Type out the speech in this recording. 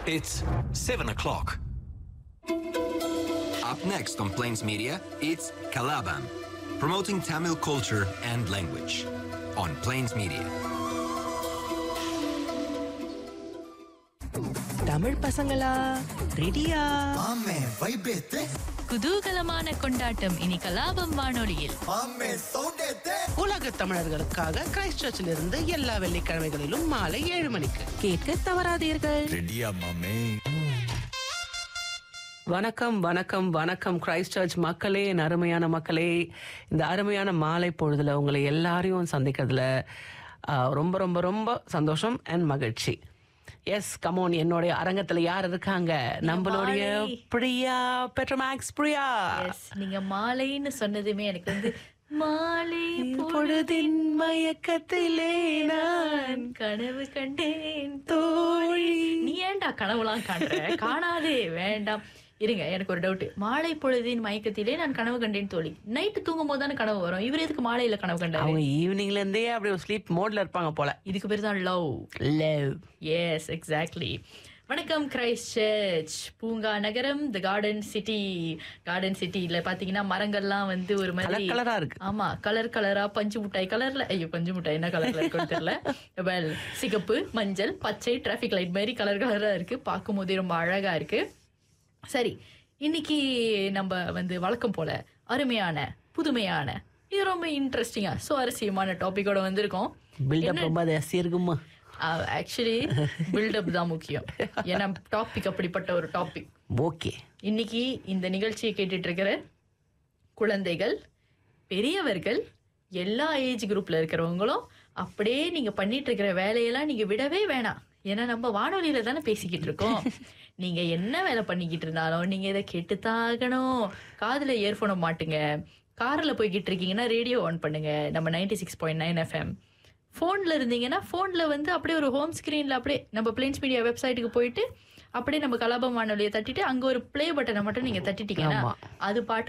It's 7 o'clock. Up next on Plains Media, it's Kalabam, promoting Tamil culture and language on Plains Media. Tamil பசங்களா ரெடியா ஆமே வைபேத்தே குதூகலமான கொண்டாட்டம் இனி கலாபம் வானொலியில் ஆமே சவுண்டேத்தே உலக தமிழர்களுக்காக கிரைஸ்ட் சர்ச்சில் இருந்து எல்லா வெள்ளிக்கிழமைகளிலும் மாலை ஏழு மணிக்கு கேட்க தவறாதீர்கள் ரெடியா மாமே வணக்கம் வணக்கம் வணக்கம் கிரைஸ்ட் சர்ச் மக்களே என் அருமையான மக்களே இந்த அருமையான மாலை பொழுதுல உங்களை எல்லாரையும் சந்திக்கிறதுல ஆ, ரொம்ப ரொம்ப ரொம்ப சந்தோஷம் அண்ட் மகிழ்ச்சி எஸ் கமோன் என்னுடைய அரங்கத்துல யார் இருக்காங்க நம்மளுடைய மாலை. பிரியா பெட்ரோமேக்ஸ் பிரியா எஸ் நீங்க மாலைன்னு சொன்னதுமே எனக்கு வந்து மாலை பொழுதின் மயக்கத்திலே நான் நான் கனவு கண்டேன் தோழி நீ ஏன்டா கனவுலாம் காண்ற காணாதே வேண்டாம் இருங்க எனக்கு ஒரு டவுட் மாலை பொழுதின் மயக்கத்திலே நான் கனவு கண்டேன் தோழி நைட்டு தூங்கும் போது தானே கனவு வரும் இவர் எதுக்கு மாலையில கனவு கண்டாரு அவங்க ஈவினிங்ல இருந்தே அப்படி ஸ்லீப் மோட்ல இருப்பாங்க போல இதுக்கு பேர் தான் லவ் லவ் எஸ் எக்ஸாக்ட்லி வணக்கம் கிரைஸ்ட் சர்ச் பூங்கா நகரம் தி கார்டன் சிட்டி கார்டன் சிட்டில பாத்தீங்கன்னா மரங்கள்லாம் வந்து ஒரு மாதிரி கலர் கலரா இருக்கு ஆமா கலர் கலரா பஞ்சு மிட்டாய் கலர்ல ஐயோ பஞ்சு மிட்டாய் என்ன கலர்ல இருக்குன்னு தெரியல வெல் சிகப்பு மஞ்சள் பச்சை டிராஃபிக் லைட் மாதிரி கலர் கலரா இருக்கு பார்க்கும் போதே ரொம்ப அழகா இருக்கு சரி இன்னைக்கு நம்ம வந்து வழக்கம் போல அருமையான புதுமையான இது ரொம்ப இன்ட்ரெஸ்டிங்கா சுவாரஸ்யமான டாபிக்கோட வந்திருக்கோம் பில்டப் ரொம்ப ஜாஸ்தி இருக்குமா ஆக்சுவலி பில்டப் தான் முக்கியம் ஏன்னா டாபிக் அப்படிப்பட்ட ஒரு டாபிக் ஓகே இன்னைக்கு இந்த நிகழ்ச்சியை கேட்டுட்டு இருக்கிற குழந்தைகள் பெரியவர்கள் எல்லா ஏஜ் குரூப்ல இருக்கிறவங்களும் அப்படியே நீங்க பண்ணிட்டு இருக்கிற வேலையெல்லாம் நீங்க விடவே வேணாம் ஏன்னா நம்ம வானொலியில தானே பேசிக்கிட்டு இருக்கோம் நீங்க என்ன வேலை பண்ணிக்கிட்டு இருந்தாலும் நீங்க இதை கேட்டுத்தான் ஆகணும் காதுல இயர்போனை மாட்டுங்க கார்ல போய்கிட்டு இருக்கீங்கன்னா ரேடியோ ஆன் பண்ணுங்க நம்ம ninety six point nine FM ஃபோனில் இருந்தீங்கன்னா ஃபோனில் வந்து அப்படியே ஒரு ஹோம் ஸ்க்ரீனில் அப்படியே நம்ம பிளேன்ஸ் மீடியா வெப்சைட்டுக்கு போயிட்டு அப்படியே நம்ம கலாபம் வானொலியை தட்டிட்டு அங்கே ஒரு ப்ளே பட்டனை மட்டும் நீங்கள் தட்டிட்டீங்கன்னா ஆமா. அது பாட்டு